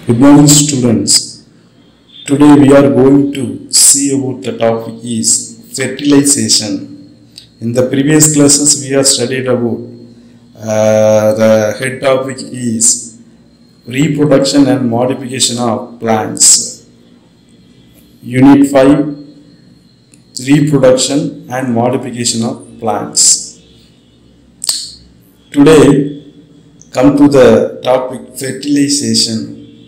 Good morning students. Today we are going to see about the topic is fertilization. In the previous classes we have studied about uh, the head topic is reproduction and modification of plants. Unit 5 reproduction and modification of plants. Today come to the topic fertilization.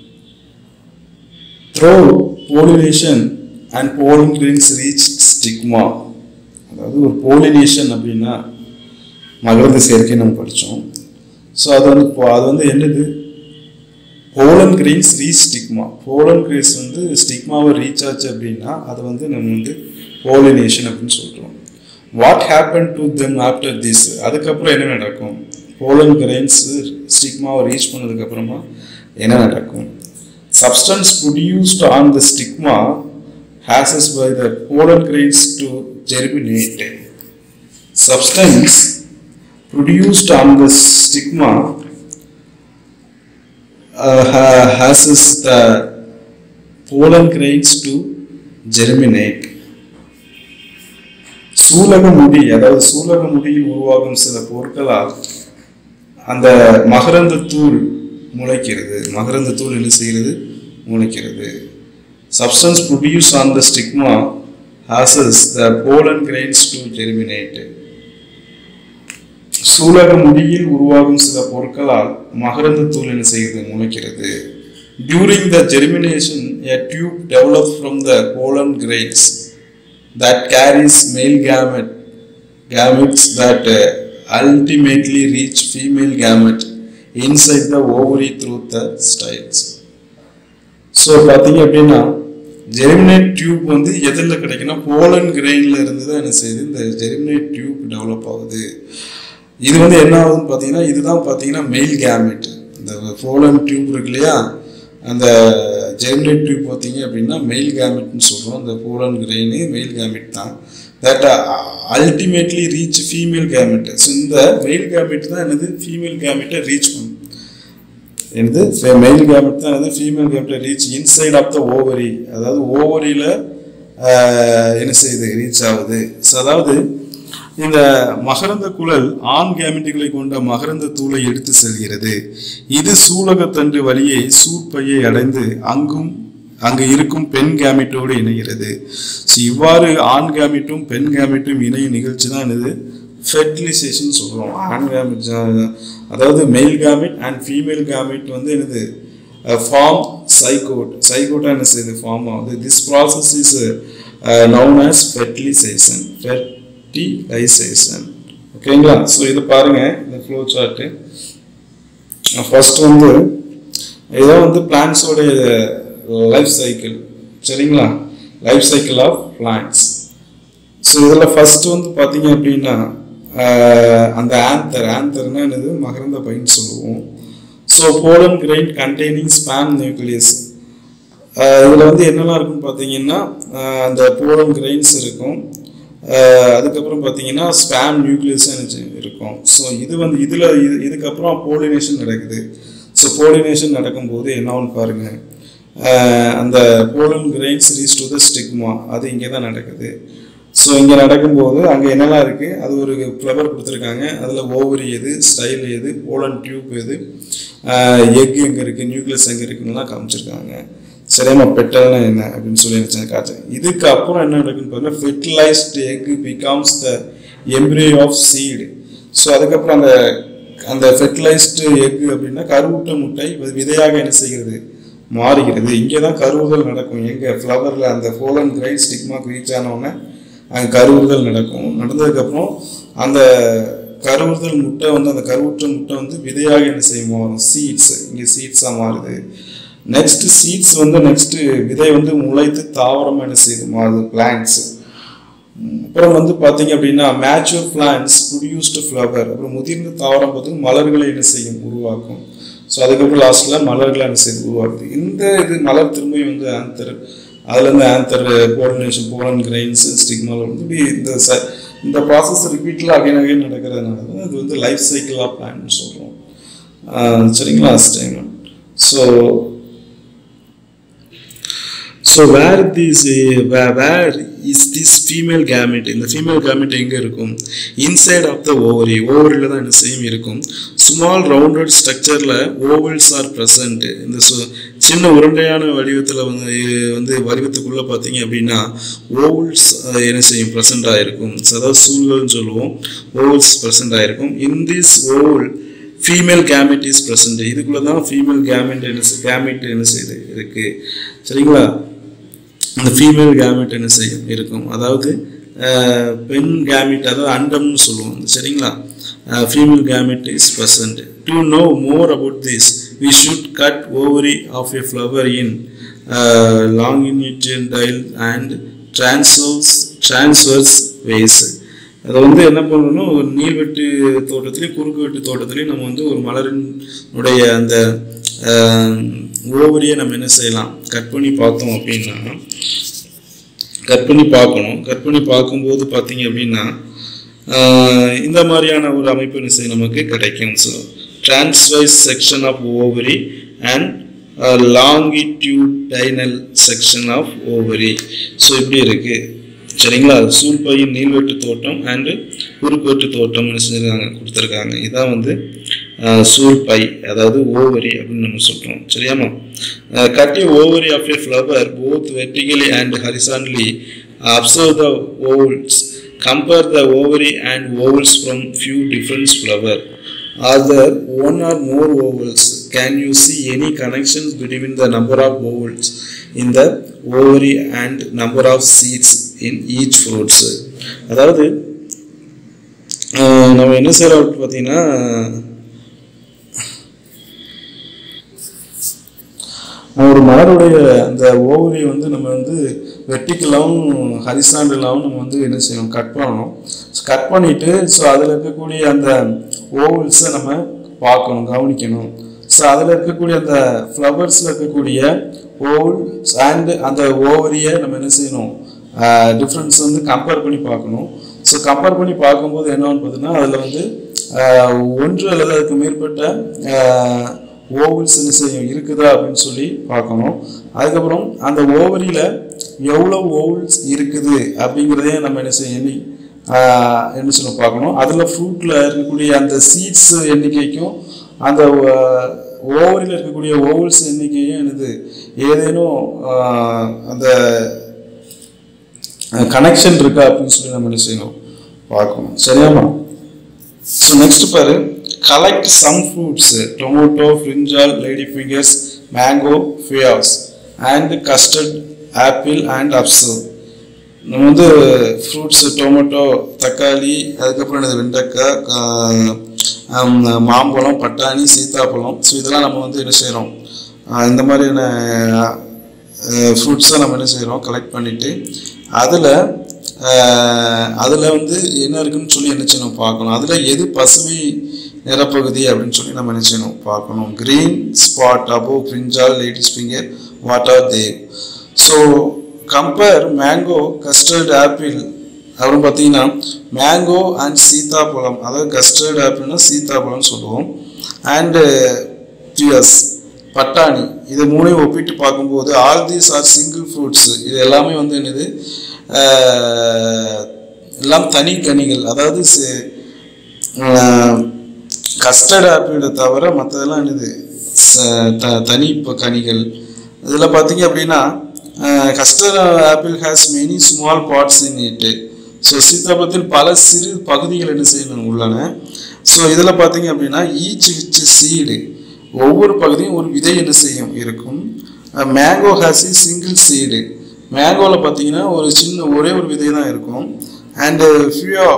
Through pollination and pollen grains reach stigma. அதாவது ஒரு pollination அப்படின்னா மகரந்த சேர்க்கை நம்ம படித்தோம் so அது வந்து இப்போ அது வந்து என்னது pollen grains reach stigma pollen grains வந்து ஸ்டிக்மாவை ரீச் ஆச்சு அப்படின்னா அது வந்து நம்ம வந்து போலினேஷன் அப்படின்னு சொல்கிறோம் what happen to them after this அதுக்கப்புறம் என்ன நடக்கும் போலன் கிரெயின்ஸ் ஸ்டிக்மாவை ரீச் பண்ணதுக்கப்புறமா என்ன நடக்கும் substance produced on the stigma passes by the pollen grains to germinate. Substance produced on the stigma uh, ha- passes the pollen grains to germinate. சூலக முடி அதாவது சூலக முடியில் உருவாகும் சில பொருட்களால் அந்த மகரந்த தூள் முளைக்கிறது மகரந்த தூள் என்ன செய்கிறது முளைக்கிறது substance produce on the stigma causes the pollen grains to germinate சூலக முடியில் உருவாகும் சில பொருட்களால் மகரந்த தூள் என்ன செய்கிறது முளைக்கிறது during the germination a tube develops from the pollen grains that carries male gamete gametes that uh, ultimately reach female gamete inside the ovary through the styles. So பார்த்தீங்க அப்படின்னா ஜெர்மினேட் டியூப் வந்து எதில் கிடைக்குன்னா போலன் கிரெயினில் இருந்து தான் என்ன செய்யுது இந்த germinate tube develop ஆகுது இது வந்து என்ன ஆகுதுன்னு பார்த்தீங்கன்னா இதுதான் பார்த்தீங்கன்னா மெயில் கேமெட் இந்த போலன் டியூப் இருக்கு இல்லையா அந்த ஜெர்மினேட் டியூப் பார்த்தீங்க அப்படின்னா மெயில் கேமெட்னு சொல்கிறோம் இந்த போலன் கிரெயின் மெயில் கேமெட் தான் that ultimately reach female gamete so இந்த மெயில் கேமெட் தான் என்னது ஃபீமேல் கேமெட்டை ரீச் பண்ணும் என்னது மெயில் கேமெட் தான் என்னது ஃபீமேல் கேமெட்டை reach inside of the ovary அதாவது ஓவரியில் என்ன செய்யுது ரீச் ஆகுது ஸோ அதாவது இந்த மகரந்த குழல் ஆண் கேமெட்டுகளை கொண்ட மகரந்த தூளை எடுத்து செல்கிறது இது சூலகத்தண்டு வழியே சூர்பையை அடைந்து அங்கும் அங்கு இருக்கும் பெண் கேமிட்டோடு இணைகிறது ஸோ இவ்வாறு ஆண் கேமிட்டும் பெண் கேமிட்டும் இணையும் நிகழ்ச்சி தான் என்னது ஃபெர்டிலைசேஷன் சொல்கிறோம் ஆண் கேமிட் அதாவது male gamete and female gamete வந்து என்னது ஃபார்ம் சைகோட் சைகோட்டாக என்ன செய்யுது ஃபார்ம் ஆகுது this process is known as fertilisation fertilisation ஓகேங்களா ஸோ இது பாருங்கள் இந்த ஃப்ளோ சார்ட்டு ஃபர்ஸ்ட் வந்து இதான் வந்து பிளான்ஸோடைய லைஃப் சைக்கிள் சரிங்களா life cycle of plants so இதில் ஃபஸ்ட்டு வந்து பார்த்தீங்க அப்படின்னா அந்த ஆந்தர் ஆந்தர்னா என்னது மகரந்த பைன்னு சொல்லுவோம் so pollen grain containing sperm nucleus இதில் வந்து என்னெல்லாம் இருக்குன்னு பார்த்தீங்கன்னா அந்த போலன் கிரெயின்ஸ் இருக்கும் அதுக்கப்புறம் பார்த்தீங்கன்னா ஸ்பேம் நியூக்ளியஸ் இருக்கும் ஸோ இது வந்து இதில் இது இதுக்கப்புறம் போலினேஷன் நடக்குது ஸோ போலினேஷன் நடக்கும்போது என்ன ஆகும்னு பாருங்கள் அந்த pollen grains reach to the stigma அது இங்கே தான் நடக்குது ஸோ இங்கே நடக்கும்போது அங்கே என்னெல்லாம் இருக்குது அது ஒரு ஃப்ளவர் கொடுத்துருக்காங்க அதில் ஓவரி எது ஸ்டைல் எது போலன் டியூப் எது எக் எங்கே இருக்குது நியூக்ளியஸ் எங்கே இருக்குன்னுலாம் காமிச்சிருக்காங்க சரியாம பெட்டல்னா என்ன அப்படின்னு சொல்லி நினச்சேன் காய்ச்சல் இதுக்கு அப்புறம் என்ன நடக்குன்னு பாருங்கள் fertilised egg becomes the embryo of seed so அதுக்கப்புறம் அந்த அந்த ஃபெர்டிலைஸ்டு எக் அப்படின்னா கருவுட்ட முட்டை விதையாக என்ன செய்கிறது மாறுகிறது இங்கே தான் கருவுதல் நடக்கும் எங்கே ஃப்ளவரில் அந்த போலன் கிரைட் ஸ்டிக்மாக்கு ரீச் ஆனவுடனே அங்கே கருவுறுதல் நடக்கும் நடந்ததுக்கப்புறம் அந்த கருவுறுதல் முட்டை வந்து அந்த கருவுற்ற முட்டை வந்து விதையாக என்ன செய்யும் மாறும் சீட்ஸ் இங்கே சீட்ஸாக மாறுது நெக்ஸ்ட் சீட்ஸ் வந்து நெக்ஸ்ட்டு விதை வந்து முளைத்து தாவரமாக என்ன செய்யுது மாறுது பிளான்ட்ஸ் அப்புறம் வந்து பார்த்தீங்க அப்படின்னா மேச்சுவர் பிளான்ட்ஸ் ப்ரொடியூஸ்டு ஃப்ளவர் அப்புறம் முதிர்ந்த தாவரம் பார்த்து மலர்களை என்ன செய்யும் உருவாக்கும் ஸோ அதுக்கப்புறம் லாஸ்ட்டில் மலர்களை என்ன செய்யுது உருவாக்குது இந்த இது மலர் திரும்பி வந்து ஆந்தர் அதுலேருந்து ஆந்தர் போலனேஷன் போலன் கிரெயின்ஸ் ஸ்டிக்மால் வந்து இப்படி இந்த ச இந்த ப்ராசஸ் ரிப்பீட்டில் அகைன் அகைன் நடக்கிறதுனால தான் இது வந்து லைஃப் சைக்கிள் ஆஃப் பிளான் சொல்கிறோம் சரிங்களா so so where this where is this female gamete இந்த ஃபீமேல் கேமெட் எங்கே இருக்கும் இன்சைட் ஆஃப் த ஓவரி ஓவரியில் தான் என்ன செய்யும் இருக்கும் ஸ்மால் ரவுண்டட் ஸ்ட்ரக்சரில் ஓவல்ஸ் ஆர் ப்ரெசன்ட் இந்த சு- சின்ன உருண்டையான வடிவத்தில் வந்து வந்து வடிவத்துக்குள்ளே பார்த்தீங்க அப்படின்னா ஓவல்ஸ் என்ன செய்யும் ப்ரெசண்ட் ஆகிருக்கும் அதாவது சூழ்கள்னு சொல்லுவோம் ஓவல்ஸ் ப்ரெசண்ட் ஆகிருக்கும் in this ovule female gamete is present இதுக்குள்ளே தான் ஃபீமேல் கேமெட் என்ன கேமெட் என்ன செய்யுது இருக்குது சரிங்களா அந்த ஃபீமேல் கேமெட் என்ன செய்யும் இருக்கும் அதாவது அஹ், பெண் கேமெட் அதாவது அண்டம்னு சொல்லுவோம் சரிங்களா female gamete is present to know more about this we should cut ovary of a flower in longitudinal and transverse transverse ways அதை வந்து என்ன பண்ணணும் ஒரு நீள்வெட்டு தோட்டத்துலேயும் குறுக்கு வெட்டு தோட்டத்துலேயும் நம்ம வந்து ஒரு மலரினுடைய அந்த ஓவரியை நம்ம என்ன செய்யலாம் கட் பண்ணி பார்த்தோம் அப்படின்னா கட் பண்ணி பார்க்கணும் கட் பண்ணி பார்க்கும்போது பார்த்தீங்க அப்படின்னா ஆஹ், இந்த மாதிரியான ஒரு அமைப்பு என்ன செய்யும் நமக்கு கிடைக்கும் so transverse section of ovary and longitudinal section of ovary so இப்படி இருக்கு சரிங்களா சூழ்பையின் நீள்வெட்டு தோட்டம் அண்டு குறுக்குவெட்டு தோட்டம் என்ன செஞ்சிருக்காங்க கொடுத்துருக்காங்க இதான் வந்து ஆஹ், சூழ்பை அதாவது ஓவரி அப்படின்னு நம்ம சொல்றோம் சரியாமா cut the ovary of a flower both vertically and horizontally observe the ovules compare the ovary and ovules from few different flower Are there one or more ovals? Can you see any connections between the number of ovals in the ovary and number of seeds in each fruits? அதாவது ஆஹ், நம்ம என்ன செய்யறோம் அப்படின்னு பார்த்தீங்கன்னா ஒரு மலருடைய அந்த ovary வந்து நம்ம வந்து வெர்டிக்கலாகவும் ஹரிசாண்டலாகவும் நம்ம வந்து என்ன செய்யணும் கட் பண்ணணும் கட் பண்ணிட்டு ஸோ அதில் இருக்கக்கூடிய அந்த ஓவல்ஸை நம்ம பார்க்கணும் கவனிக்கணும் ஸோ அதில் இருக்கக்கூடிய அந்த ஃப்ளவர்ஸில் இருக்கக்கூடிய ஓவல்ஸ் அண்ட் அந்த ஓவரியை நம்ம என்ன செய்யணும் டிஃப்ரென்ஸ் வந்து கம்பேர் பண்ணி பார்க்கணும் ஸோ கம்பேர் பண்ணி பார்க்கும்போது என்னன்னு பார்த்தீங்கன்னா அதில் வந்து ஆஹ், ஒன்று அல்லது அதுக்கு மேற்பட்ட ஆஹ், ஓவல்ஸ் என்ன செய்யும் இருக்குதா அப்படின்னு சொல்லி பார்க்கணும் அதுக்கப்புறம் அந்த ஓவரியில் எவ்வளோ ஓவல்ஸ் இருக்குது அப்படிங்கிறதையும் நம்ம என்ன செய்ய எண்ணி ஆஹ், என்ன சொல்ல பார்க்கணும் அதில் ஃப்ரூட்டில் இருக்கக்கூடிய அந்த சீட்ஸ் எண்ணிக்கைக்கும் அந்த ஓவரில் இருக்கக்கூடிய ஓவல்ஸ் எண்ணிக்கையும் என்னது ஏதேனும் ஆஹ், அந்த கனெக்ஷன் இருக்கா அப்படின்னு சொல்லி நம்ம என்ன செய்யணும் பார்க்கணும் சரியாமா ஸோ நெக்ஸ்ட் பாரு collect some fruits tomato brinjal lady fingers mango peas and custard apple and observe நம்ம வந்து ஃப்ரூட்ஸ் டொமேட்டோ தக்காளி அதுக்கப்புறம் என்னது வெண்டைக்காய் ஆஹ், ஆம், மாம்பழம் பட்டாணி சீத்தாப்பழம் ஸோ இதெல்லாம் நம்ம வந்து என்ன செய்கிறோம் இந்த மாதிரியான ஃப்ரூட்ஸை நம்ம என்ன செய்கிறோம் கலெக்ட் பண்ணிவிட்டு அதில் அதில் வந்து என்ன இருக்குன்னு சொல்லி என்ன செய்யணும் பார்க்கணும் அதில் எது பசுமை நிறப்பகுதி அப்படின்னு சொல்லி நம்ம என்ன செய்யணும் பார்க்கணும் green spot above brinjal ladies finger what are they so compare mango custard apple அப்புறம் பார்த்தீங்கன்னா மேங்கோ அண்ட் சீத்தாப்பழம் அதாவது கஸ்டர்ட் ஆப்பிள்னா சீத்தாப்பழம்னு சொல்லுவோம் அண்டு பியர்ஸ் பட்டாணி இது மூணையும் ஒப்பிட்டு பார்க்கும்போது all these are single fruits இது எல்லாமே வந்து என்னது ஆஹ், எல்லாம் தனி கனிகள் அதாவது கஸ்டர்ட் ஆப்பிளை தவிர மற்றதெல்லாம் என்னது ச- த- தனி ப- கனிகள் இதில் பார்த்தீங்க அப்படின்னா custard apple has many small parts in it so சீத்தாப்பழத்தில் பல சிறு பகுதிகள் என்ன செய்யணும் உள்ளன ஸோ இதில் பார்த்தீங்க அப்படின்னா ஈச் விச் சீடு ஒவ்வொரு பகுதியும் ஒரு விதை என்ன செய்யும் இருக்கும் mango has a single seed மேங்கோவில் பார்த்தீங்கன்னா ஒரு சின்ன ஒரே ஒரு விதை தான் இருக்கும் and pea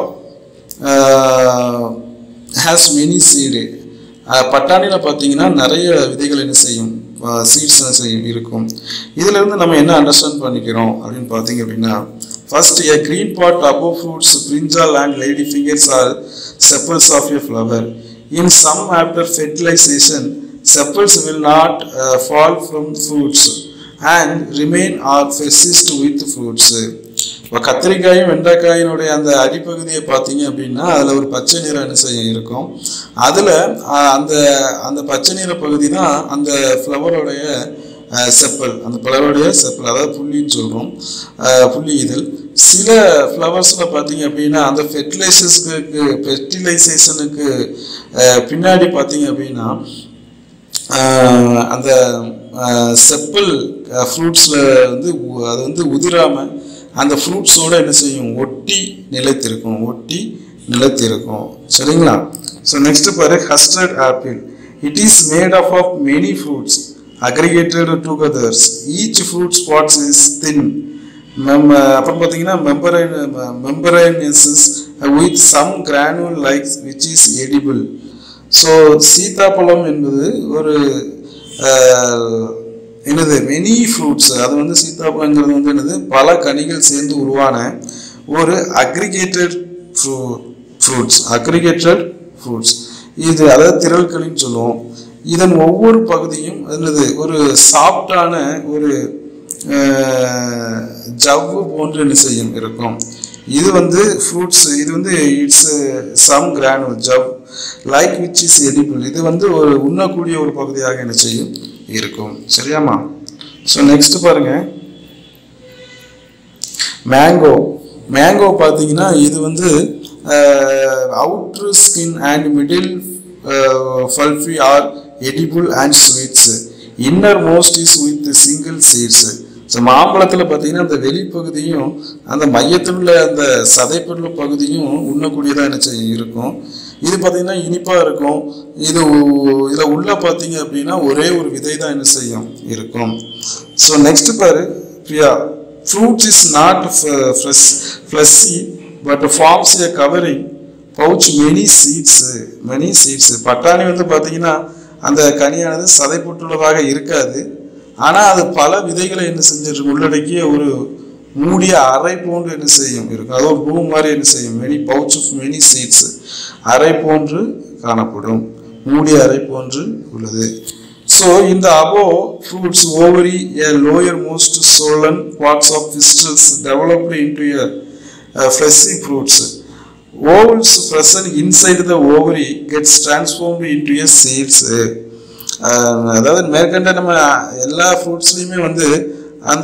has many seed பட்டாணியில் பார்த்தீங்கன்னா நிறைய விதைகள் என்ன செய்யும் சீட்ஸ் என்ன செய்யும் இருக்கும் இதுல இருந்து நம்ம என்ன அண்டர்ஸ்டாண்ட் பண்ணிக்கிறோம் அப்படின்னு பார்த்தீங்க அப்படின்னா first a green part above fruits brinjal and lady fingers are sepals of a flower in some after fertilization sepals will not uh, fall from fruits and remain or persist with fruits இப்போ கத்திரிக்காயும் வெண்டைக்காயினுடைய அந்த அடிப்பகுதியை பார்த்தீங்க அப்படின்னா அதில் ஒரு பச்சை நிறம் என்ன செய்யும் இருக்கும் அதில் அந்த அந்த பச்சை நிற பகுதி தான் அந்த ஃப்ளவரோடைய செப்பல் அந்த பலருடைய செப்பல் அதாவது புள்ளின்னு சொல்கிறோம் புள்ளி இதழ் சில ஃப்ளவர்ஸில் பார்த்தீங்க அப்படின்னா அந்த ஃபெர்டிலைசர்ஸ்க்கு ஃபெர்டிலைசேஷனுக்கு பின்னாடி பார்த்தீங்க அப்படின்னா ஆஹ் அந்த ஆஹ் செப்பல் ஃப்ரூட்ஸில் வந்து உ- அது வந்து உதிராமல் அந்த ஃப்ரூட்ஸோட என்ன செய்யும் ஒட்டி நிலைத்திருக்கும் ஒட்டி நிலைத்திருக்கும் சரிங்களா ஸோ நெக்ஸ்ட் பாரு custard apple it is made of of many fruits aggregated togethers each fruit spots is thin மெம் அப்புறம் பார்த்தீங்கன்னா membrane membranous with some granule likes which is edible so சீதாப்பழம் என்பது ஒரு அஹ், என்னது மெனி ஃப்ரூட்ஸ் அது வந்து சீதாப்பழங்கிறது வந்து என்னது பல கனிகள் சேர்ந்து உருவான ஒரு அக்ரிகேட்டட் ஃப்ரூட்ஸ் அக்ரிகேட்டட் ஃப்ரூட்ஸ் இது அதாவது திரள்களின்னு சொல்லுவோம் இதன் ஒவ்வொரு பகுதியும் என்னது ஒரு சாஃப்டான ஒரு அஹ், ஜவ்வு போன்று என்ன செய்யும் இருக்கும் இது வந்து ஃப்ரூட்ஸ் இது வந்து இட்ஸ் சம் கிரானுவல் ஜவ் லைக் விச் இஸ் எடிபிள் இது வந்து ஒரு உண்ணக்கூடிய ஒரு பகுதியாக என்ன செய்யும் இருக்கும் சரியாம்மா ஸோ நெக்ஸ்ட் பாருங்க மேங்கோ மேங்கோ பார்த்தீங்கன்னா இது வந்து outer skin and middle pulpy are edible and sweets inner most is with single seeds so மாம்பழத்தில் பார்த்தீங்கன்னா அந்த வெளிப்பகுதியும் அந்த மையத்தில் உள்ள அந்த சதைப்பொருள் பகுதியும் உண்ணக்கூடியதாக என்ன செய்யும் இருக்கும் இது பார்த்தீங்கன்னா இனிப்பாக இருக்கும் இது உ- இதில் உள்ள பார்த்தீங்க அப்படின்னா ஒரே ஒரு விதை தான் என்ன செய்யும் இருக்கும் ஸோ நெக்ஸ்ட் பாரு Priya fruit is not f- fresh, fleshy but forms a covering pouch many seeds many seeds பட்டாணி வந்து பார்த்தீங்கன்னா அந்த கனியானது சதைப்பட்டுள்ளதாக இருக்காது ஆனால் அது பல விதைகளை என்ன செஞ்சிருக்கு உள்ளடக்கிய ஒரு மூடிய அறை போன்று என்ன செய்யும் இருக்கும் அது ஒரு பூ மாதிரி என்ன செய்யும் many pouch of many seeds அறை போன்று காணப்படும் மூடிய அறை போன்று உள்ளது So in the above fruits ovary a lower most swollen parts of pistils developed into a, uh, fleshy fruits. Ovules present inside the ovary gets transformed into a seeds. அஹ் அதாவது மேற்கண்ட நம்ம எல்லா ஃப்ரூட்ஸ்லையுமே வந்து அந்த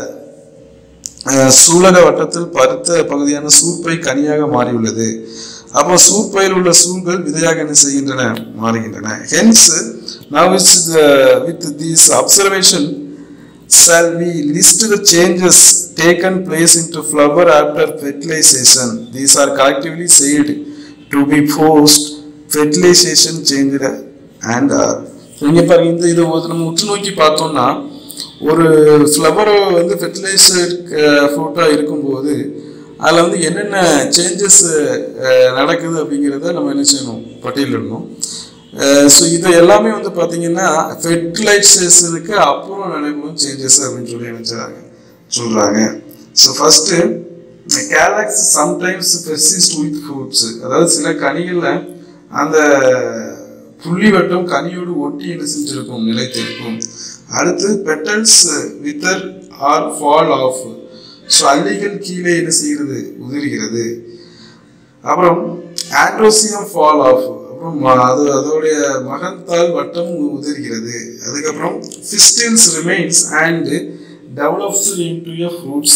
அஹ், சூலக வட்டத்தில் பருத்த பகுதியான சூர்பை கனியாக மாறியுள்ளது அப்போ சூர்பையில் உள்ள சூழ்கள் விதையாக என்ன செய்கின்றன மாறுகின்றன hence now with the with this observation shall we list the changes taken place into flower after fertilization these are collectively said to be post fertilization changed and are இங்க பாருங்க இந்த இது ஒரு நம்ம உற்று நோக்கி பார்த்தோம்னா ஒரு ஃப்ளவர் வந்து ஃபெர்டிலைசர் ஃப்ரூட்டாக இருக்கும்போது அதில் வந்து என்னென்ன சேஞ்சஸ் நடக்குது அப்படிங்கிறத நம்ம என்ன செய்யணும் பட்டியலிடணும் ஸோ இது எல்லாமே வந்து பார்த்தீங்கன்னா ஃபெர்டிலைசேஷனுக்கு அப்புறம் நடைபெறும் சேஞ்சஸ் அப்படின்னு சொல்லி நினைச்சாங்க சொல்கிறாங்க so first calyx sometimes persist with fruits அதாவது சில கனிகளில் அந்த புள்ளி வட்டம் கனியோடு ஒட்டி என்ன செஞ்சிருக்கும் நிலைத்திருக்கும் அடுத்து petals wither or fall off so அல்லிகள் கீழே என்ன செய்கிறது உதிர்கிறது அப்புறம் ஆண்ட்ரோசியம் ஃபால் ஆஃப் அப்புறம் ம- அது அதோடைய மகத்தால் வட்டம் உதிர்கிறது அதுக்கப்புறம் pistils remains and develops into a fruits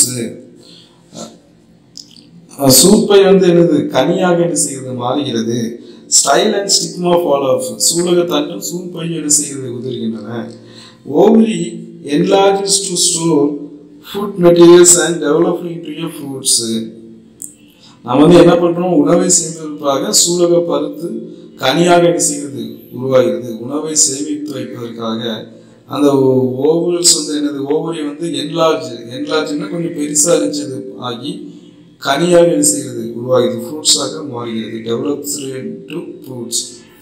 சூப்பை வந்து என்னது கனியாக என்ன செய்கிறது மாறுகிறது style and stigma fall off சூலக தண்டும் சூப்பை என்ன செய்கிறது உதிர்கின்றன ovule enlarges to store food materials and development to a fruits நம்ம வந்து என்ன பண்றோம் உணவை சேமிப்பதற்காக சூலக பருத்து கனியாக என்ன செய்கிறது உருவாகிறது உணவை சேமித்து வைப்பதற்காக அந்த ஓவல்ஸ் வந்து என்னது ஓவரி வந்து என்லார்ஜ் என்லார்ஜ்னா கொஞ்சம் பெருசா இருந்துச்சு ஆகி கனியாக என்ன செய்கிறது உருவாகிறது ஃப்ரூட்ஸாக மாறுகிறது டெவலப்ஸ் டு ஃப்ரூட்ஸ்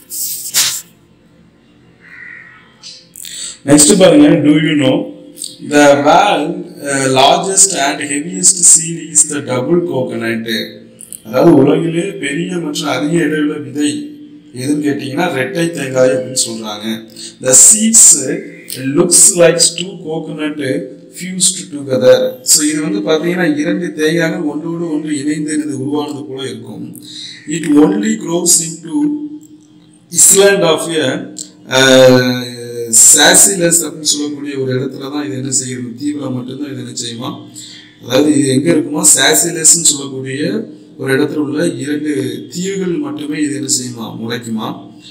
நெக்ஸ்ட் பாருங்க do you know the world largest and heaviest seed is the double coconut அதாவது உலகிலே பெரிய மற்றும் அதிக இடையுள்ள விதை எதுன்னு கேட்டிங்கன்னா ரெட்டை தேங்காய் அப்படின்னு சொல்றாங்க the seeds looks likes two coconut fused together so இது வந்து பார்த்தீங்கன்னா இரண்டு தேங்காய்கள் ஒன்றோடு ஒன்று இணைந்து இருந்து உருவானது போல இருக்கும் it only grows in two island of a Seychelles அப்படின்னு சொல்லக்கூடிய ஒரு இடத்துல தான் இது என்ன செய்யுது தீவுல மட்டும்தான் இது என்ன செய்யுமா அதாவது இது எங்க இருக்குமா சாசிலஸ்ன்னு சொல்லக்கூடிய ஒரு இடத்துல உள்ள இரண்டு தீவுகள் மட்டுமே இது என்ன செய்யுமா முளைக்குமா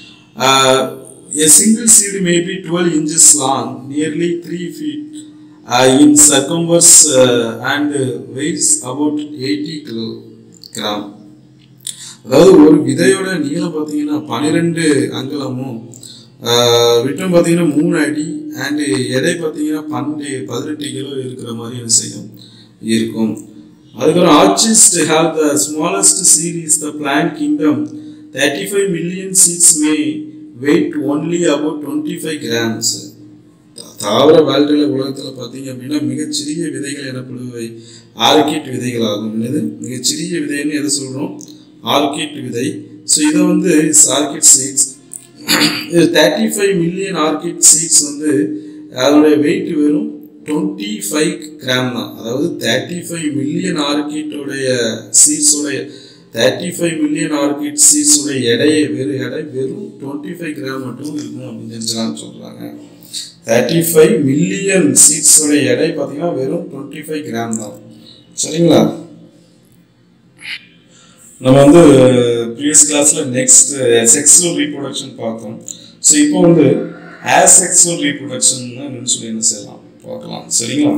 a single seed may be 12 inches long nearly 3 feet uh, in circumference uh, and uh, weighs about 80 kilogram அதாவது ஒரு விதையோட நீளம் பார்த்தீங்கன்னா பன்னிரெண்டு அங்கலமும் ஆஹ் விட்டம் பார்த்தீங்கன்னா மூணு அடி அண்ட் எடை பார்த்தீங்கன்னா பன்னெண்டு பதினெட்டு கிலோ இருக்கிற மாதிரி என்ன செய்யும் இருக்கும் அதுக்கப்புறம் orchids have the smallest seeds the plant kingdom thirty five million seeds may weigh only about twenty five grams தாவர வாழ்க்கையில் உலகத்தில் பார்த்தீங்க அப்படின்னா மிகச்சிறிய விதைகள் எனப்படுவை ஆர்கிட் விதைகள் ஆகும் என்னது மிகச்சிறிய விதைன்னு எதை சொல்கிறோம் ஆர்கிட் விதை ஸோ இதை வந்து orchid seeds thirty five million orchid seeds வந்து அதோடைய வெயிட் வெறும் டுவெண்ட்டி ஃபைவ் கிராம் தான் அதாவது தேர்ட்டி ஃபைவ் மில்லியன் ஆர்கிட்டோடைய சீட்ஸோடைய தேர்ட்டி ஃபைவ் மில்லியன் ஆர்கிட் சீட்ஸோடைய எடையை வெறும் எடை வெறும் டுவெண்ட்டி ஃபைவ் கிராம் மட்டும் இருக்கும் அப்படின்னு தெரிஞ்சுக்கலாம்னு சொல்கிறாங்க தேர்ட்டி ஃபைவ் மில்லியன் சீட்ஸோடைய எடை பார்த்தீங்கன்னா வெறும் டுவெண்ட்டி ஃபைவ் கிராம் தான் சரிங்களா நம்ம வந்து ப்ரீவியஸ் கிளாஸில் நெக்ஸ்ட் செக்ஸுவல் ரீப்ரொடக்ஷன் பார்த்தோம் ஸோ இப்போ வந்து ஆசெக்சுவல் ரீப்ரொடக்ஷன் என்னன்னு சொல்லி என்ன செய்யலாம் பார்க்கலாம் சரிங்களா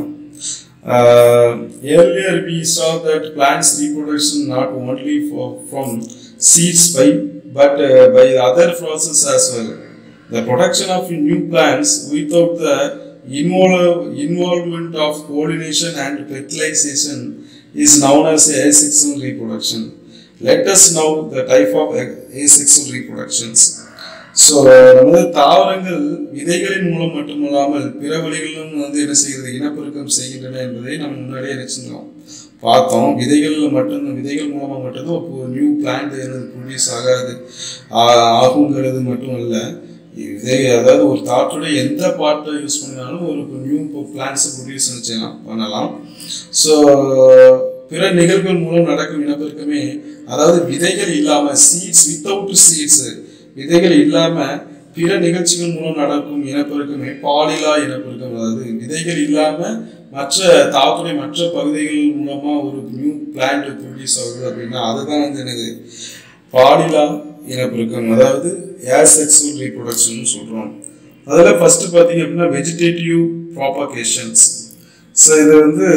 earlier we saw that plants reproduction not only for, from seeds by but uh, by the other process as well. The production of new plants without the invol- involvement of pollination and fertilization is known as asexual reproduction. Let us know the type of asexual reproductions. So நமது தாவரங்கள் விதைகளின் மூலம் மட்டுமல்லாமல் பிற வழிகளிலும் வந்து என்ன செய்கிறது இனப்பெருக்கம் செய்கின்றன என்பதை நம்ம முன்னாடியே நினைச்சிருந்தோம் பார்த்தோம் விதைகளில் மட்டும் விதைகள் மூலமாக மட்டும்தான் இப்போ நியூ பிளான்ட் எனது ப்ரொடியூஸ் ஆகாது ஆ- ஆகுங்கிறது மட்டும் இல்லை விதை அதாவது ஒரு தாட்டோட எந்த பாட்டை யூஸ் பண்ணினாலும் ஒரு நியூ பிளான்ஸை ப்ரொடியூஸ் செய்யலாம் பண்ணலாம் ஸோ பிற நிகழ்வுகள் மூலம் நடக்கும் இனப்பெருக்கமே அதாவது விதைகள் இல்லாமல் சீட்ஸ் வித்தவுட் சீட்ஸ் விதைகள் இல்லாம பிற நிகழ்ச்சிகள் மூலம் நடக்கும் இனப்பெருக்கமே பாலிலா இனப்பெருக்கம் அதாவது விதைகள் இல்லாம மற்ற தாத்துடைய மற்ற பகுதிகள் மூலமா ஒரு நியூ பிளான்ட் ப்ரொடியூஸ் ஆகுது அப்படின்னா அதுதான் வந்து என்னது பாலிலா இனப்பெருக்கம் அதாவது ஏசெக்சுவல் ரீப்ரொடக்ஷன் சொல்றோம் அதில் ஃபர்ஸ்ட் பார்த்தீங்க அப்படின்னா வெஜிடேட்டிவ் ப்ராபகேஷன்ஸ் ஸோ இது வந்து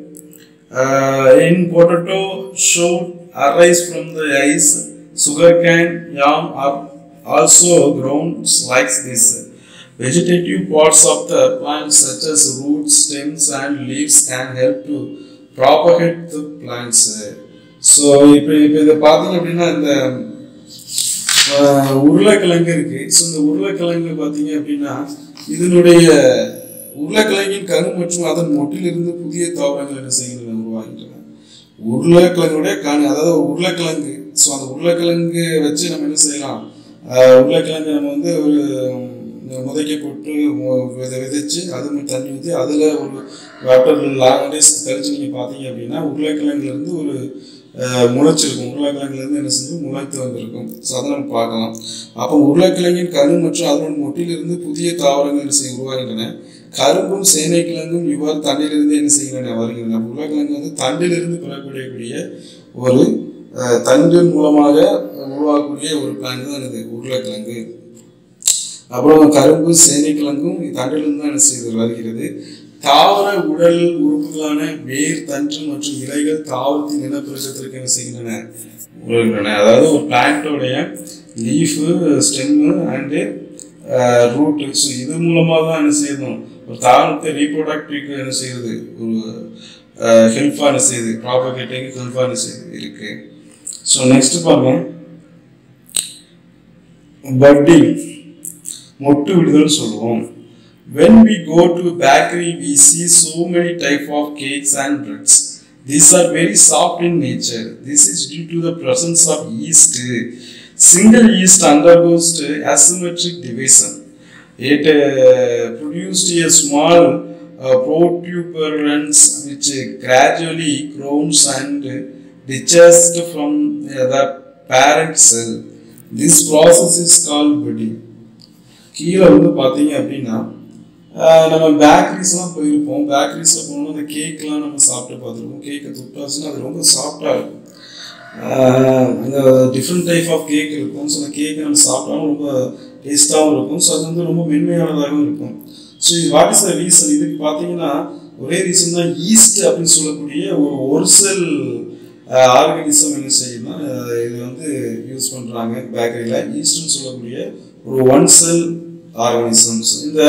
in potato should arise from the ice. Sugarcane, yam are also grown like this. Vegetative parts of the plant such as roots, stems and leaves can help to propagate the plants. So இப்போ இப்போ இதை பார்த்தீங்க அப்படின்னா இந்த ஆஹ், உருளைக்கிழங்கு இருக்கு so இந்த உருளைக்கிழங்கு பார்த்தீங்க அப்படின்னா இதனுடைய உருளைக்கிழங்கின் கரு மற்றும் அதன் மொட்டிலிருந்து புதிய தாவரங்கள் என்ன செய்கின்றன உருவாகின்றன உருளைக்கிழங்குடைய கணு அதாவது உருளைக்கிழங்கு ஸோ அந்த உருளைக்கிழங்கு வச்சு நம்ம என்ன செய்யலாம் ஆஹ் உருளைக்கிழங்கு நம்ம வந்து ஒரு உம், முதைக்க போட்டு மு- விதை விதைச்சு அது மாதிரி தண்ணி ஊற்றி அதில் ஒரு வாட்டர் லாங் டேஸ் கழிச்சு நீங்கள் பார்த்தீங்க அப்படின்னா உருளைக்கிழங்குலேருந்து ஒரு ஆஹ், முளைச்சிருக்கும் உருளைக்கிழங்குலேருந்து என்ன செஞ்சு முளைத்து வந்திருக்கும் ஸோ அதை நம்ம பார்க்கலாம் அப்போ உருளைக்கிழங்கின் கரு மற்றும் அதனோட மொட்டிலிருந்து புதிய தாவரங்கள் என்ன செய்ய உருவாகின்றன கரும்பும் சேனைக்கிழங்கும் இவ்வாறு தண்டிலிருந்து என்ன செய்கின்றன வருகின்றன உருளைக்கிழங்கு வந்து தண்டிலிருந்து பெறக்கூடிய ஒரு அஹ், தண்டின் மூலமாக உருவாகக்கூடிய ஒரு பிளான் தான் இது உருளைக்கிழங்கு அப்புறம் கரும்பு சேனைக்கிழங்கும் தண்டிலிருந்து தான் என்ன செய்து வருகிறது தாவர உடல் உறுப்புகளான வேர் தன்று மற்றும் இலைகள் தாவரத்தின் இனப்பெருக்கத்திற்கு என்ன செய்கின்றன உருவாகின்றன அதாவது ஒரு பிளான்ட்டோடைய leaf stem and root so இது மூலமாக தான் என்ன செய்யணும் ஒரு தாவரத்தை ரீப்ரொடக்டிவ்க்கு என்ன செய்யுது ஒரு ஹெல்ப்பாக என்ன செய்யுது ப்ராபகேட்டிங் ஹெல்ப்பாக என்ன செய்யுது இருக்கு ஸோ நெக்ஸ்ட் பாருங்க பட்டிங் மொட்டு விடுதல் சொல்லுவோம் when we go to bakery we see so many type of cakes and breads these are very soft in nature this is due to the presence of yeast single yeast undergoes asymmetric division it uh, produced a small uh, protuberance which gradually grows and detached from uh, the parent cell this process is called budding கீழே வந்து பார்த்தீங்க அப்படின்னா ஆஹ் நம்ம பேக்கரிஸ்லாம் போயிருப்போம் பேக்கரிஸில் போனோம்னா அந்த கேக்லாம் நம்ம சாப்பிட்டு பார்த்துருப்போம் கேக்கை தொட்டாச்சுன்னா அது ரொம்ப சாஃப்டாக இருக்கும் ஆஹ் அந்த டிஃப்ரெண்ட் டைப் ஆஃப் கேக் இருக்கும் ஸோ அந்த கேக்கை நம்ம சாப்பிட்டாலும் ரொம்ப டேஸ்ட்டாகவும் இருக்கும் ஸோ அது வந்து ரொம்ப மென்மையானதாகவும் இருக்கும் ஸோ இது வாட் இஸ் த ரீசன் இதுக்கு பார்த்தீங்கன்னா ஒரே ரீசன் தான் ஈஸ்ட் அப்படின்னு சொல்லக்கூடிய ஒரு ஒரு செல் ஆர்கானிசம் என்ன செய்யும்னா அஹ் இது வந்து யூஸ் பண்ணுறாங்க பேக்கரியில் ஈஸ்ட்னு சொல்லக்கூடிய ஒரு ஒன் செல் ஆர்கானிசம்ஸ் இந்த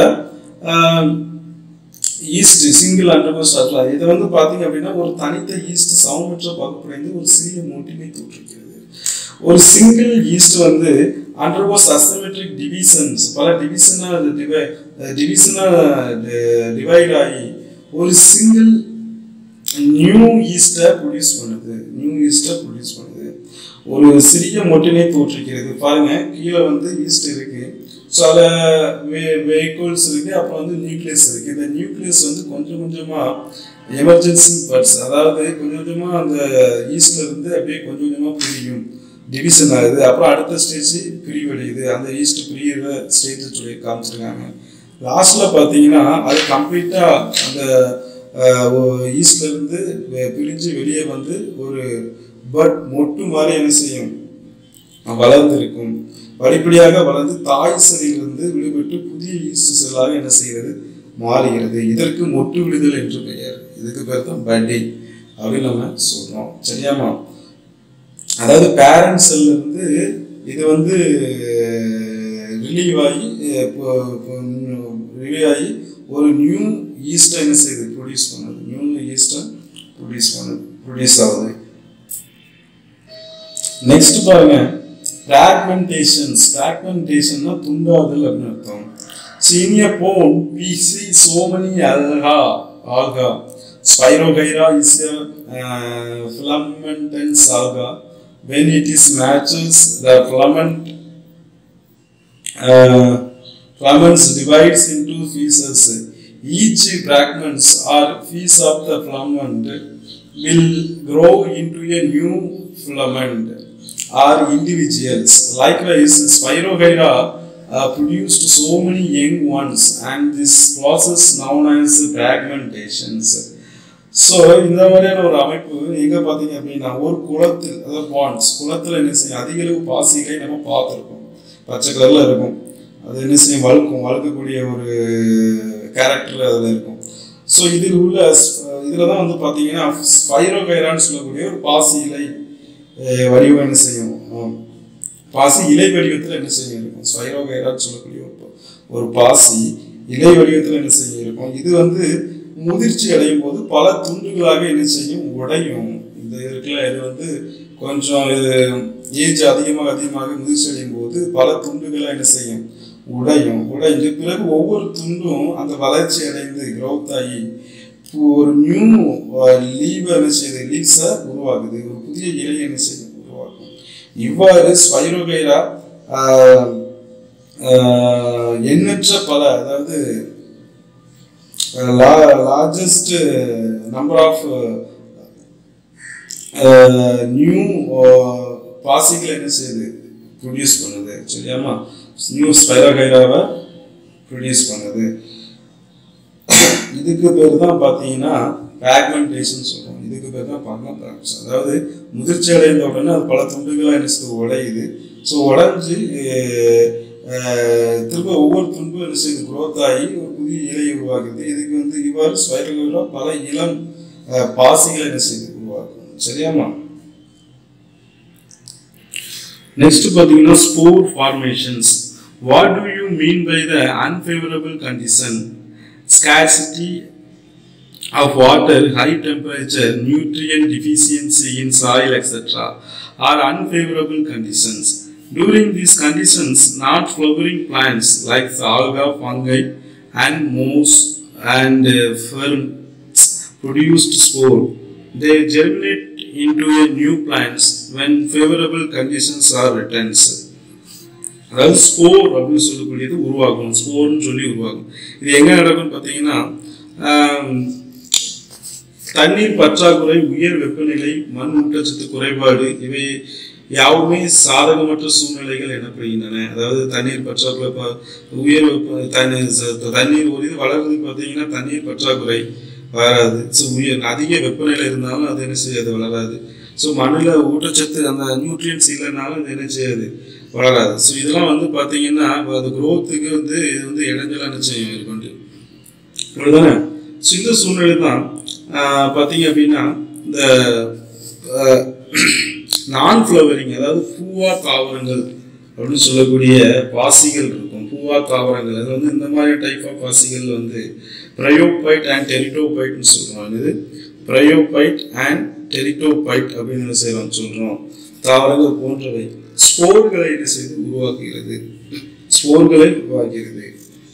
ஈஸ்ட் சிங்கிள் அண்டர்கோஸ்ட் அட்லா இதை வந்து பார்த்தீங்க அப்படின்னா ஒரு தனித்த ஈஸ்ட் சமமற்ற பகுப்படைந்து ஒரு சிறிய மூட்டினை தோற்றுகிறது ஒரு சிங்கிள் ஈஸ்ட் வந்து அண்டர்கோஸ் அசமெட்ரிக் டிவிஷன்ஸ் பல டிவிஷனாக டிவை டிவிஷனாக டிவைட் ஆகி ஒரு சிங்கிள் நியூ ஈஸ்டை ப்ரொடியூஸ் பண்ணுது நியூ ஈஸ்டை ப்ரொடியூஸ் பண்ணுது ஒரு சிறிய மொட்டினை தோற்றுகிறது பாருங்க கீழே வந்து ஈஸ்ட் இருக்கு ஸோ அதில் வெஹிக்கிள்ஸ் இருக்கு அப்புறம் வந்து நியூக்ளியஸ் இருக்கு இந்த நியூக்ளியஸ் வந்து கொஞ்சம் கொஞ்சமா எமர்ஜென்சி பர்ட்ஸ் அதாவது கொஞ்சம் கொஞ்சமா அந்த ஈஸ்ட்ல இருந்து அப்படியே கொஞ்சம் கொஞ்சமா பிரியும் டிவிஷன் ஆகுது அப்புறம் அடுத்த ஸ்டேஜ் பிரிவடையுது அந்த ஈஸ்ட் பிரியிற ஸ்டேஜ் சொல்லி காமிச்சிருக்காங்க லாஸ்ட்ல பார்த்தீங்கன்னா அது கம்ப்ளீட்டா அந்த ஈஸ்ட்ல இருந்து வெ- பிரிஞ்சு வெளியே வந்து ஒரு பட் மொட்டு மாதிரி என்ன செய்யும் வளர்ந்து இருக்கும் படிப்படியாக வளர்ந்து தாய் செல்லிலிருந்து விடுபட்டு புதிய ஈஸ்ட் செல்லாக என்ன செய்கிறது மாறுகிறது இதற்கு மொட்டு விடுதல் என்று பெயர் இதுக்கு பேர் தான் பட்டி அப்படின்னு நம்ம சொல்றோம் சரியாமா அதாவது பேரண்ட் செல்ல இருந்து இது வந்து ரிலீவ் ஆகி ரிலீவ் ஆகி ஒரு நியூ ஈஸ்டை என்ன செய்யுது ப்ரொடியூஸ் பண்ணுது நியூ ஈஸ்டை ப்ரொடியூஸ் பண்ணுது ப்ரொடியூஸ் ஆகுது நெக்ஸ்ட் பாருங்க ஃப்ராக்மெண்டேஷன்ஸ் ஃப்ராக்மெண்டேஷன்னா துண்டாதல் அப்படின்னு அர்த்தம் சீனிய போன் we see so many alga alga spirogyra is a uh, filamentous alga when it is matches the filament uh, filaments divides into pieces each fragments or piece of the filament will grow into a new filament or individuals. Likewise, Spirogyra uh, produced so many young ones, and this process known as fragmentations. So இந்த மாதிரியான ஒரு அமைப்பு எங்க பார்த்தீங்க அப்படின்னா ஒரு குளத்தில் அதாவது பாண்ட்ஸ் குளத்தில் என்ன செய்யும் அதிக அளவு பாசிகளை நம்ம பார்த்துருக்கோம் பச்சை கலரில் இருக்கும் அது என்ன செய்யும் வழுக்கும் வழுக்கக்கூடிய ஒரு கேரக்டர் அதில் இருக்கும் ஸோ இதில் உள்ள இதில் தான் வந்து பார்த்தீங்கன்னா ஸ்பைரோகைரான்னு சொல்லக்கூடிய ஒரு பாசி இலை அஹ், வடிவம் என்ன செய்யும் ஆம். பாசி இலை வடிவத்தில் என்ன செய்யும் இருக்கும் ஸ்பைரோகைரான்னு சொல்லக்கூடிய ஒரு பா- ஒரு பாசி இலை வடிவத்தில் என்ன செய்யும் இருக்கும் இது வந்து முதிர்ச்சி அடையும் போது பல துண்டுகளாக என்ன செய்யும் உடையும் இந்த இருக்குல்ல இது வந்து கொஞ்சம் இது ஏஜ் அதிகமாக அதிகமாக முதிர்ச்சி அடையும் போது பல துண்டுகளாக என்ன செய்யும் உடையும் உடைந்து பிறகு ஒவ்வொரு துண்டும் அந்த வளர்ச்சி அடைந்து growth ஆகி இப்போ ஒரு நியூ லீவ் என்ன செய்யுது லீவ்ஸை உருவாக்குது ஒரு புதிய இலை என்ன செய்யும் உருவாக்கும் இவ்வாறு ஸ்பைரோகைரா எண்ணற்ற பல அதாவது லார்ஜஸ்ட் நம்பர் ஆஃப் நியூ பாசிகளை என்ன செய்யுது ப்ரொடியூஸ் பண்ணுது சரியாமா நியூ ஸ்பைரோகைராவை ப்ரொடியூஸ் பண்ணுது இதுக்கு பேர் தான் பார்த்தீங்கன்னா ஃப்ராக்மெண்டேஷன் சொல்றோம் இதுக்கு பேர் தான் ஃப்ராக்மெண்டேஷன் அதாவது முதிர்ச்சி அடைந்த உடனே அது பல துண்டுகளாக என்ன செய்யுது உடையுது ஸோ உடைஞ்சு அஹ், திரும்ப ஒவ்வொரு துண்டும் என்ன செய்யுது growth ஆகி ஒரு புதிய இலை உருவாக்குது இதுக்கு வந்து இவ்வாறு ஸ்பைரல்களாக பல இளம் அஹ், பாசிகளை என்ன செய்யுது உருவாக்கும் சரியாமா நெக்ஸ்ட் பார்த்தீங்கன்னா spore formations what do you mean by the unfavourable condition scarcity of water, high temperature, nutrient deficiency in soil, etc., are unfavorable conditions. During these conditions, not flowering plants like the alga, fungi, and moss and uh, ferns produced spore. They germinate into a new plants when favorable conditions are returned. அதாவது spore அப்படின்னு சொல்லக்கூடியது உருவாகும் ஸ்போர்னு சொல்லி உருவாகும் இது எங்க நடக்கும்னு பார்த்தீங்கன்னா ஆம், தண்ணீர் பற்றாக்குறை உயர் வெப்பநிலை மண் ஊட்டச்சத்து குறைபாடு இவை யாவுமே சாதகமற்ற சூழ்நிலைகள் எனப்படுகின்றன அதாவது தண்ணீர் பற்றாக்குறை ப- உயர் வெப்ப- தண்ணீர் ச- தண்ணீர் ஒரு இது வளர்றது பார்த்தீங்கன்னா தண்ணீர் பற்றாக்குறை வராது ஸோ உயர் அதிக வெப்பநிலை இருந்தாலும் அது என்ன செய்யாது வளராது ஸோ மண்ணில் ஊட்டச்சத்து அந்த நியூட்ரியன்ஸ் இல்லைனாலும் அது என்ன செய்யாது வளராது ஸோ இதெல்லாம் வந்து பார்த்தீங்கன்னா இப்ப அது growth-க்கு வந்து இது வந்து இடைஞ்சலாக என்ன செய்யும் இருக்கும் அப்படிதானே ஸோ இந்த சூழ்நிலை தான் ஆஹ், பார்த்தீங்க அப்படின்னா இந்த நான் ஃப்ளவரிங் அதாவது பூவா தாவரங்கள் அப்படின்னு சொல்லக்கூடிய பாசிகள் இருக்கும் பூவா தாவரங்கள் அது வந்து இந்த மாதிரி டைப் ஆஃப் பாசிகள் வந்து பிரயோபைட் அண்ட் டெரிட்டோபைட்னு சொல்கிறோம் இது பிரயோபைட் அண்ட் டெரிட்டோபைட் அப்படின்னு என்ன செய்யலாம் சொல்கிறோம் தாவரங்கள் போன்றவை ஸ்போர்களை என்ன செய்து உருவாக்குகிறது ஸ்போர்களை உருவாக்குகிறது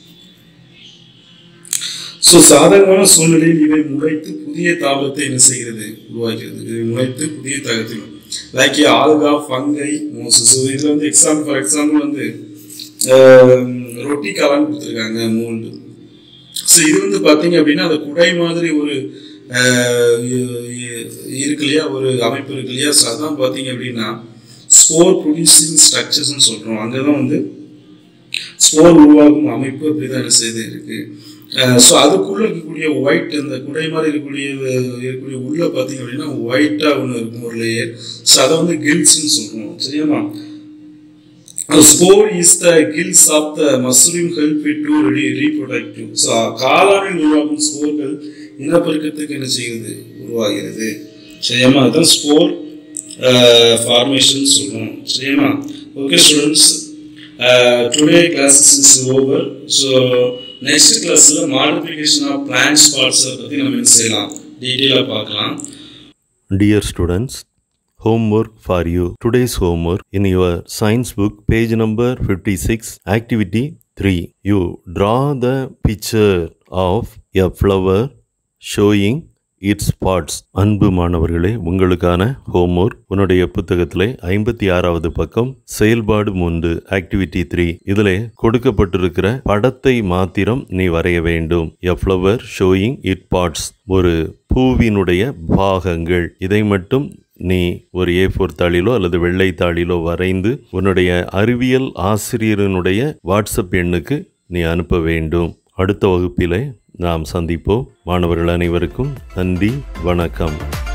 ஸோ சாதகமான சூழ்நிலையில் இவை முளைத்து புதிய தாவரத்தை என்ன செய்கிறது உருவாக்கிறது இவை முளைத்து புதிய தாவரத்தில் லைக் ஆல்கா ஃபங்கை மோசஸ் இதில் வந்து எக்ஸாம்பிள் ஃபார் எக்ஸாம்பிள் வந்து ரொட்டி காளான் கொடுத்துருக்காங்க மூண்டு ஸோ இது வந்து பார்த்தீங்க அப்படின்னா அந்த குடை மாதிரி ஒரு அஹ், இ- இ- இருக்கு இல்லையா ஒரு அமைப்பு இருக்கு இல்லையா ஸோ அதான் பார்த்தீங்க அப்படின்னா ஸ்போர் ப்ரொடியூசிங் ஸ்ட்ரக்சர்ஸ்னு சொல்கிறோம் அங்கே தான் வந்து ஸ்போர் உருவாகும் அமைப்பு அப்படிதான் என்ன செய்து இருக்கு ஸோ அதுக்குள்ள இருக்கக்கூடிய ஒயிட் அந்த குடை மாதிரி இருக்கக்கூடிய அஹ், இருக்கக்கூடிய உள்ள பார்த்தீங்க அப்படின்னா ஒயிட்டா ஒன்று இருக்கும் ஒரு லேயர் ஸோ அதை வந்து கில்ஸ்ன்னு சொல்றோம் சரியாமா spore is the gills of the mushroom help it to ready reproductive so காளானில் உருவாகும் ஸ்போர்கள் இனப்பெருக்கத்துக்கு என்ன செய்கிறது உருவாகிறது சரியாமா அதுதான் ஸ்போர் ஃபார்மேஷன் சொல்றோம் சரியாமா okay students today classes is over so next கிளாஸில் மாடிஃபிகேஷன் ஆஃப் பிளான்ட் ஸ்பாட்ஸை பற்றி நம்ம என்ன செய்யலாம் டீட்டெயிலாக பார்க்கலாம் Dear students, homework for you. Today's homework in your science book, page number 56, activity 3. You draw the picture of a flower showing its parts. அன்பு மாணவர்களே உங்களுக்கான homework உன்னுடைய புத்தகத்திலே ஐம்பத்தி ஆறாவது பக்கம் செயல்பாடு மூன்று ஆக்டிவிட்டி த்ரீ இதிலே கொடுக்கப்பட்டிருக்கிற படத்தை மாத்திரம் நீ வரைய வேண்டும் a flower showing it parts ஒரு பூவினுடைய பாகங்கள் இதை மட்டும் நீ ஒரு ஏ ஃபோர் தாளிலோ அல்லது வெள்ளை தாளிலோ வரைந்து உன்னுடைய அறிவியல் ஆசிரியரினுடைய வாட்ஸ்அப் எண்ணுக்கு நீ அனுப்ப வேண்டும் அடுத்த வகுப்பிலே நாம் சந்திப்போம் மாணவர்கள் அனைவருக்கும் நன்றி வணக்கம்